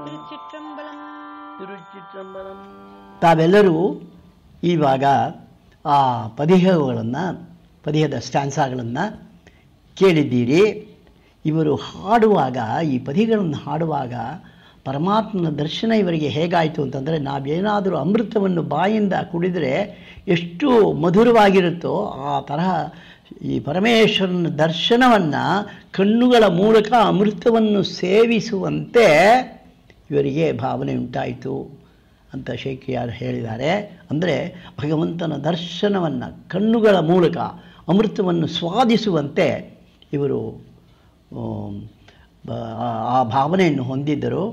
திருச்சிற்றம்பலம் ತಿರುಚಿಟ್ಟಂಬರಂ ತಾವೆಲ್ಲರೂ ಇವಾಗ ಆ ಪದಿಹಗಳನ್ನು ಪದಿಹದ ಸ್ಟ್ಯಾನ್ಸಾಗಳನ್ನು ಕೇಳಿದ್ದೀರಿ ಇವರು ಹಾಡುವಾಗ ಈ ಪದಿಗಳನ್ನು ಹಾಡುವಾಗ ಪರಮಾತ್ಮನ ದರ್ಶನ ಇವರಿಗೆ ಹೇಗಾಯಿತು ಅಂತಂದರೆ ನಾವೇನಾದರೂ ಅಮೃತವನ್ನು ಬಾಯಿಂದ ಕುಡಿದರೆ ಎಷ್ಟು ಮಧುರವಾಗಿರುತ್ತೋ ಆ ತರಹ ಈ ಪರಮೇಶ್ವರನ ದರ್ಶನವನ್ನು ಕಣ್ಣುಗಳ ಮೂಲಕ ಅಮೃತವನ್ನು ಸೇವಿಸುವಂತೆ ಇವರಿಗೆ ಭಾವನೆ ಉಂಟಾಯಿತು ಅಂತ ಶೇಖಿಯಾರ್ ಹೇಳಿದ್ದಾರೆ ಅಂದರೆ ಭಗವಂತನ ದರ್ಶನವನ್ನು ಕಣ್ಣುಗಳ ಮೂಲಕ ಅಮೃತವನ್ನು ಸ್ವಾದಿಸುವಂತೆ ಇವರು ಆಮ್, ಬ- ಆ- ಆ ಭಾವನೆಯನ್ನು ಹೊಂದಿದ್ದರು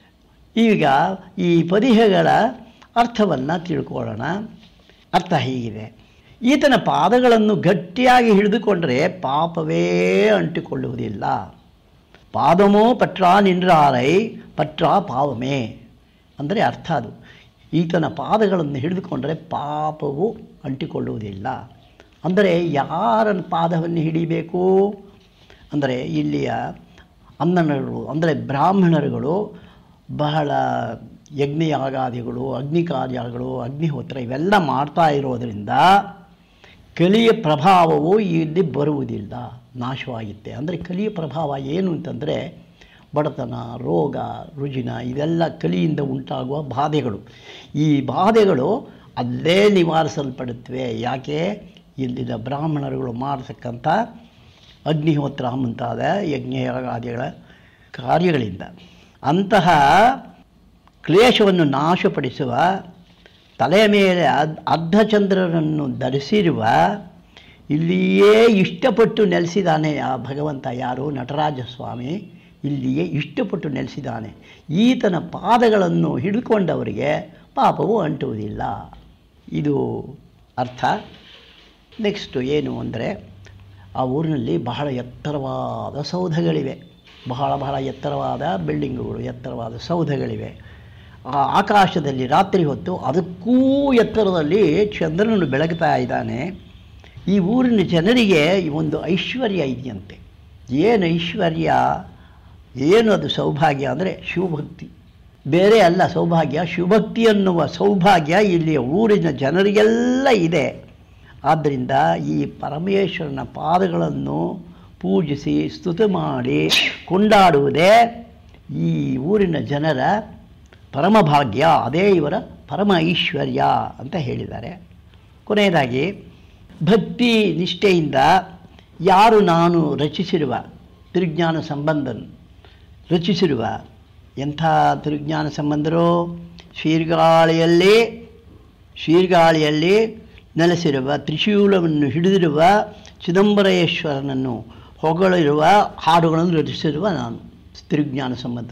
ಈಗ ಈ ಪದಿಹಗಳ ಅರ್ಥವನ್ನು ತಿಳ್ಕೊಳ್ಳೋಣ ಅರ್ಥ ಹೀಗಿದೆ ಈತನ ಪಾದಗಳನ್ನು ಗಟ್ಟಿಯಾಗಿ ಹಿಡಿದುಕೊಂಡರೆ ಪಾಪವೇ ಅಂಟಿಕೊಳ್ಳುವುದಿಲ್ಲ ಪಾದಮೋ ಪಟ್ರ ನಿನ್ರಾರೈ ಪಟ್ರ ಪಾವಮೇ ಅಂದರೆ ಅರ್ಥ ಅದು ಈತನ ಪಾದಗಳನ್ನು ಹಿಡಿದುಕೊಂಡರೆ ಪಾಪವು ಅಂಟಿಕೊಳ್ಳುವುದಿಲ್ಲ ಅಂದರೆ ಯಾರ ಪಾದವನ್ನು ಹಿಡಿಬೇಕು ಅಂದರೆ ಇಲ್ಲಿಯ ಅನ್ನನರು ಅಂದರೆ ಬ್ರಾಹ್ಮಣರುಗಳು ಬಹಳ ಯಜ್ಞಯಾಗಾದಿಗಳು ಅಗ್ನಿ ಕಾರ್ಯಗಳು ಅಗ್ನಿಹೋತ್ರ ಇವೆಲ್ಲ ಮಾಡ್ತಾ ಇರೋದರಿಂದ ಕಲಿಯ ಪ್ರಭಾವವು ಇಲ್ಲಿ ಬರುವುದಿಲ್ಲ ನಾಶವಾಗುತ್ತೆ ಅಂದರೆ ಕಲಿಯ ಪ್ರಭಾವ ಏನು ಅಂತಂದರೆ ಬಡತನ ರೋಗ ರುಜಿನ ಇದೆಲ್ಲ ಕಲಿಯಿಂದ ಉಂಟಾಗುವ ಬಾಧೆಗಳು ಈ ಬಾಧೆಗಳು ಅಲ್ಲೇ ನಿವಾರಿಸಲ್ಪಡುತ್ತವೆ ಯಾಕೆ ಇಲ್ಲಿನ ಬ್ರಾಹ್ಮಣರುಗಳು ಮಾಡತಕ್ಕಂಥ ಅಗ್ನಿಹೋತ್ರ ಮುಂತಾದ ಯಜ್ಞಯಾಗಾದಿಗಳ ಕಾರ್ಯಗಳಿಂದ ಅಂತಹ ಕ್ಲೇಶವನ್ನು ನಾಶಪಡಿಸುವ ತಲೆಯ ಮೇಲೆ ಅದ್ ಅರ್ಧಚಂದ್ರನನ್ನು ಧರಿಸಿರುವ ಇಲ್ಲಿಯೇ ಇಷ್ಟಪಟ್ಟು ನೆಲೆಸಿದ್ದಾನೆ ಆ ಭಗವಂತ ಯಾರು ನಟರಾಜ ಸ್ವಾಮಿ ಇಲ್ಲಿಯೇ ಇಷ್ಟಪಟ್ಟು ನೆಲೆಸಿದ್ದಾನೆ ಈತನ ಪಾದಗಳನ್ನು ಹಿಡ್ಕೊಂಡವರಿಗೆ ಪಾಪವು ಅಂಟುವುದಿಲ್ಲ ಇದು ಅರ್ಥ ನೆಕ್ಸ್ಟು ಏನು ಅಂದರೆ ಆ ಊರಿನಲ್ಲಿ ಬಹಳ ಎತ್ತರವಾದ ಸೌಧಗಳಿವೆ ಬಹಳ ಬಹಳ ಎತ್ತರವಾದ ಬಿಲ್ಡಿಂಗುಗಳು ಎತ್ತರವಾದ ಸೌಧಗಳಿವೆ ಆ ಆಕಾಶದಲ್ಲಿ ರಾತ್ರಿ ಹೊತ್ತು ಅದಕ್ಕೂ ಎತ್ತರದಲ್ಲಿ ಚಂದ್ರನನ್ನು ಬೆಳಗ್ತಾ ಇದ್ದಾನೆ ಈ ಊರಿನ ಜನರಿಗೆ ಒಂದು ಐಶ್ವರ್ಯ ಇದೆಯಂತೆ ಏನು ಐಶ್ವರ್ಯ ಏನು ಅದು ಸೌಭಾಗ್ಯ ಅಂದರೆ ಶಿವಭಕ್ತಿ ಬೇರೆ ಅಲ್ಲ ಸೌಭಾಗ್ಯ ಶಿವಭಕ್ತಿ ಅನ್ನುವ ಸೌಭಾಗ್ಯ ಇಲ್ಲಿಯ ಊರಿನ ಜನರಿಗೆಲ್ಲ ಇದೆ ಆದ್ದರಿಂದ ಈ ಪರಮೇಶ್ವರನ ಪಾದಗಳನ್ನು ಪೂಜಿಸಿ ಸ್ತುತಿ ಮಾಡಿ ಕೊಂಡಾಡುವುದೇ ಈ ಊರಿನ ಜನರ ಪರಮಭಾಗ್ಯ ಅದೇ ಇವರ ಪರಮ ಐಶ್ವರ್ಯ ಅಂತ ಹೇಳಿದ್ದಾರೆ ಕೊನೆಯದಾಗಿ ಭಕ್ತಿ ನಿಷ್ಠೆಯಿಂದ ಯಾರು ನಾನು ರಚಿಸಿರುವ ತಿರುಜ್ಞಾನ ಸಂಬಂಧನ್ ರಚಿಸಿರುವ ಎಂಥ ತಿರುಜ್ಞಾನ ಸಂಬಂಧರು ಶೀರ್ಗಾಳಿಯಲ್ಲಿ ಶೀರ್ಗಾಳಿಯಲ್ಲಿ ನೆಲೆಸಿರುವ ತ್ರಿಶೂಲವನ್ನು ಹಿಡಿದಿರುವ ಚಿದಂಬರೇಶ್ವರನನ್ನು ಹೊಗಳಿರುವ ಹಾಡುಗಳನ್ನು ರಚಿಸಿರುವ ನಾನು ತಿರುಜ್ಞಾನ ಸಂಬಂಧ